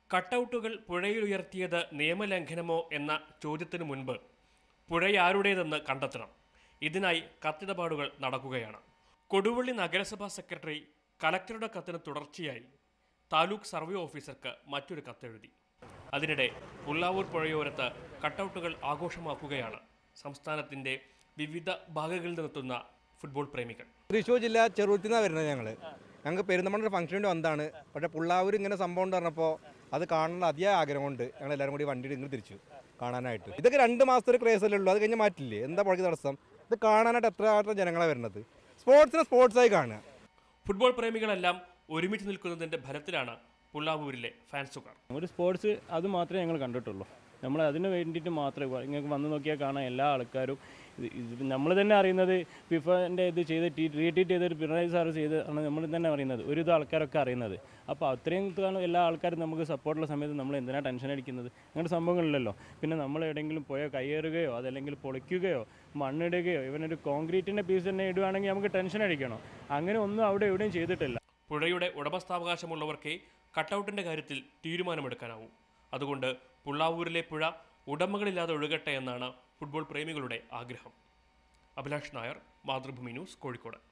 കട്ടൗട്ടുകൾ പുഴയിൽ ഉയർത്തിയത് നിയമലംഘനമോ എന്ന ചോദ്യത്തിനു മുൻപ് പുഴയാരുടേതെന്ന് കണ്ടെത്തണം ഇതിനായി കത്തിടപാടുകൾ നടക്കുകയാണ് കൊടുവള്ളി നഗരസഭാ സെക്രട്ടറി കലക്ടറുടെ കത്തിന് തുടർച്ചയായി താലൂക്ക് സർവേ ഓഫീസർക്ക് മറ്റൊരു കത്തെഴുതി അതിനിടെ പുല്ലാവൂർ പുഴയോരത്ത് കട്ടൗട്ടുകൾ ആഘോഷമാക്കുകയാണ് സംസ്ഥാനത്തിന്റെ വിവിധ ഭാഗങ്ങളിൽ നിന്നെത്തുന്ന ഫുട്ബോൾ പ്രേമികൾ തൃശ്ശൂർ ജില്ല ചെറുത്തിൽ നിന്നാണ് വരുന്നത് ഞങ്ങൾ ഞങ്ങൾക്ക് പെരുന്തമണ്ണ ഒരു ഫംഗ്ഷൻ വേണ്ടി വന്നതാണ് പക്ഷേ പുള്ളാവൂർ ഇങ്ങനെ സംഭവം എന്ന് പറഞ്ഞപ്പോൾ അത് കാണാനുള്ള അതിയായ ആഗ്രഹം കൊണ്ട് ഞങ്ങൾ എല്ലാവരും കൂടി വണ്ടി ഇങ്ങ് തിരിച്ചു കാണാനായിട്ട് ഇതൊക്കെ രണ്ട് മാസത്തെ ഒരു ക്രേസല്ലേ ഉള്ളൂ അത് കഴിഞ്ഞ് മാറ്റില്ലേ എന്താ പുഴയ്ക്ക് തടസ്സം ഇത് കാണാനായിട്ട് എത്ര ആട്ടം ജനങ്ങളാണ് വരുന്നത് സ്പോർട്സിനെ സ്പോർട്സായി കാണുക ഫുട്ബോൾ പ്രേമികളെല്ലാം ഒരുമിച്ച് നിൽക്കുന്നതിന്റെ ഫലത്തിലാണ് പുല്ലാവൂരിലെ ഫാൻസുകാർ ഒരു സ്പോർട്സ് അത് മാത്രമേ ഞങ്ങൾ കണ്ടിട്ടുള്ളൂ നമ്മൾ അതിന് വേണ്ടിയിട്ട് മാത്രമേ നിങ്ങൾക്ക് വന്ന് നോക്കിയാൽ കാണാം എല്ലാ ആൾക്കാരും നമ്മൾ തന്നെ അറിയുന്നത് ഫിഫൻ്റെ ഇത് ചെയ്ത് റീട്രീറ്റ് ചെയ്തൊരു പിണറായി സാറ് ചെയ്ത് ആണ് നമ്മൾ തന്നെ അറിയുന്നത് ഒരു ഇത് ആൾക്കാരൊക്കെ അറിയുന്നത് അപ്പോൾ അത്രയും കാണും എല്ലാ ആൾക്കാരും നമുക്ക് സപ്പോർട്ടുള്ള സമയത്ത് നമ്മൾ എന്തിനാണ് ടെൻഷൻ അടിക്കുന്നത് അങ്ങനത്തെ സംഭവങ്ങളില്ലല്ലോ പിന്നെ നമ്മൾ എവിടെയെങ്കിലും പോയോ കയ്യേറുകയോ അതല്ലെങ്കിൽ പൊളിക്കുകയോ മണ്ണിടുകയോ ഇവനൊരു കോൺക്രീറ്റിൻ്റെ പീസ് തന്നെ ഇടുവാണെങ്കിൽ നമുക്ക് ടെൻഷൻ അടിക്കണോ അങ്ങനെ ഒന്നും അവിടെ എവിടെയും ചെയ്തിട്ടില്ല പുഴയുടെ ഉടമസ്ഥാവകാശമുള്ളവർക്കേ കട്ടൗട്ടിന്റെ കാര്യത്തിൽ തീരുമാനമെടുക്കാനാവൂ അതുകൊണ്ട് പുള്ളാവൂരിലെ പുഴ ഉടമകളില്ലാതെ ഒഴുകട്ടെ എന്നാണ് ഫുട്ബോൾ പ്രേമികളുടെ ആഗ്രഹം അഭിലാഷ് നായർ മാതൃഭൂമി ന്യൂസ് കോഴിക്കോട്